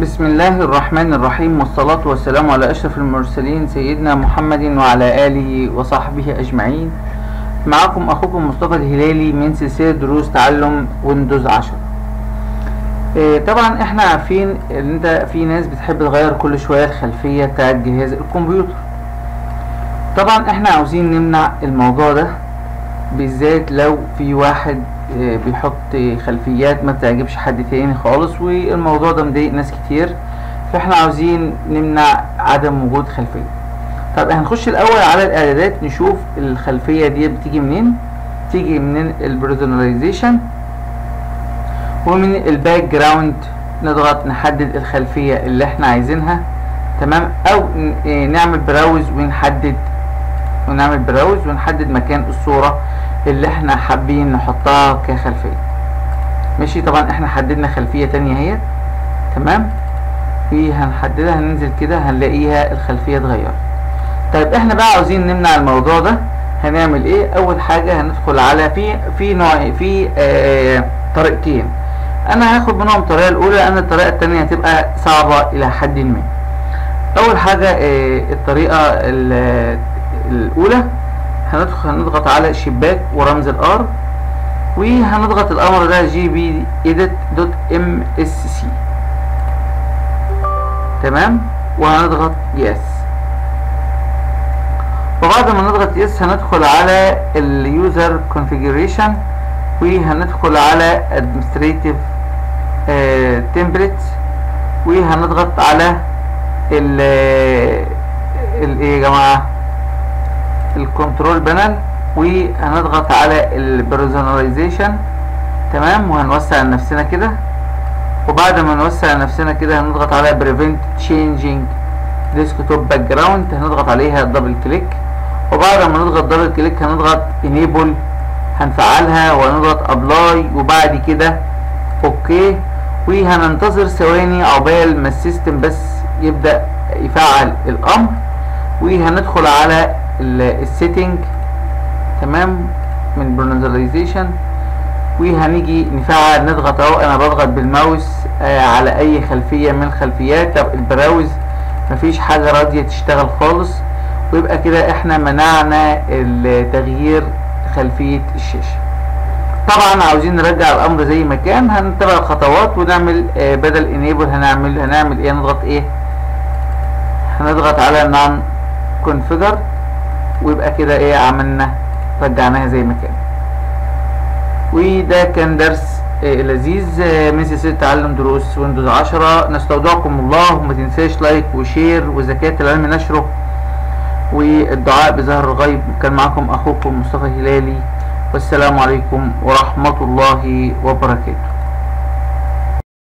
بسم الله الرحمن الرحيم والصلاة والسلام على أشرف المرسلين سيدنا محمد وعلى آله وصحبه أجمعين معكم أخوكم مصطفى الهلالي من سلسلة دروس تعلم ويندوز 10 إيه طبعا احنا عارفين ان انت في ناس بتحب تغير كل شوية الخلفية بتاعت جهاز الكمبيوتر طبعا احنا عاوزين نمنع الموضوع ده بالذات لو في واحد آه، بيحط خلفيات ما بتعجبش حد تاني خالص والموضوع ده مضايق ناس كتير فاحنا عاوزين نمنع عدم وجود خلفية طب هنخش الاول على الاعدادات نشوف الخلفية دي بتيجي منين تيجي من البرزوناليزيشن ومن الباك جراوند نضغط نحدد الخلفية اللي احنا عايزينها تمام او ن- آه، نعمل براوز ونحدد ونعمل براوز ونحدد مكان الصورة اللي احنا حابين نحطها كخلفية ماشي طبعا احنا حددنا خلفية تانية اهي تمام وهنحددها هننزل كده هنلاقيها الخلفية اتغيرت طيب احنا بقى عاوزين نمنع الموضوع ده هنعمل ايه اول حاجة هندخل على في في نوع في آه طريقتين انا هاخد منهم الطريقة الاولى لان الطريقة التانية هتبقى صعبة الى حد ما اول حاجة آه الطريقة ال- الاولى هندخل هنضغط على شباك ورمز الار وهنضغط الامر ده جي بي ايديت دوت ام اس سي تمام وهنضغط يس وبعد ما نضغط يس هندخل على اليوزر كونفيجريشن وهندخل على administrative templates وهنضغط على ال ال ايه يا جماعه الكنترول بانل وهنضغط على البرسوناليزيشن تمام وهنوسع لنفسنا كده وبعد ما نوسع لنفسنا كده هنضغط على prevent changing desktop background هنضغط عليها دبل كليك وبعد ما نضغط دبل كليك هنضغط enable هنفعلها وهنضغط ابلاي وبعد كده اوكي وهننتظر ثواني عقبال ما السيستم بس يبدأ يفعل الامر وهندخل على السيتنج تمام من برونزاليزيشن وهنيجي نفعل نضغط اهو انا بضغط بالماوس آه على اي خلفيه من الخلفيات طب البراوز مفيش حاجه راضيه تشتغل خالص ويبقى كده احنا منعنا التغيير خلفيه الشاشه طبعا عاوزين نرجع الامر زي ما كان هنتبع الخطوات ونعمل آه بدل انيبل هنعمل هنعمل ايه نضغط ايه هنضغط على نان كونفيجر ويبقى كده ايه عملنا رجعناها زي ما كان وده كان درس آه، لذيذ آه، من سلسلة تعلم دروس ويندوز 10 نستودعكم الله وما تنساش لايك وشير وزكاة العلم نشره والدعاء بظهر الغيب كان معكم اخوكم مصطفى هلالي والسلام عليكم ورحمة الله وبركاته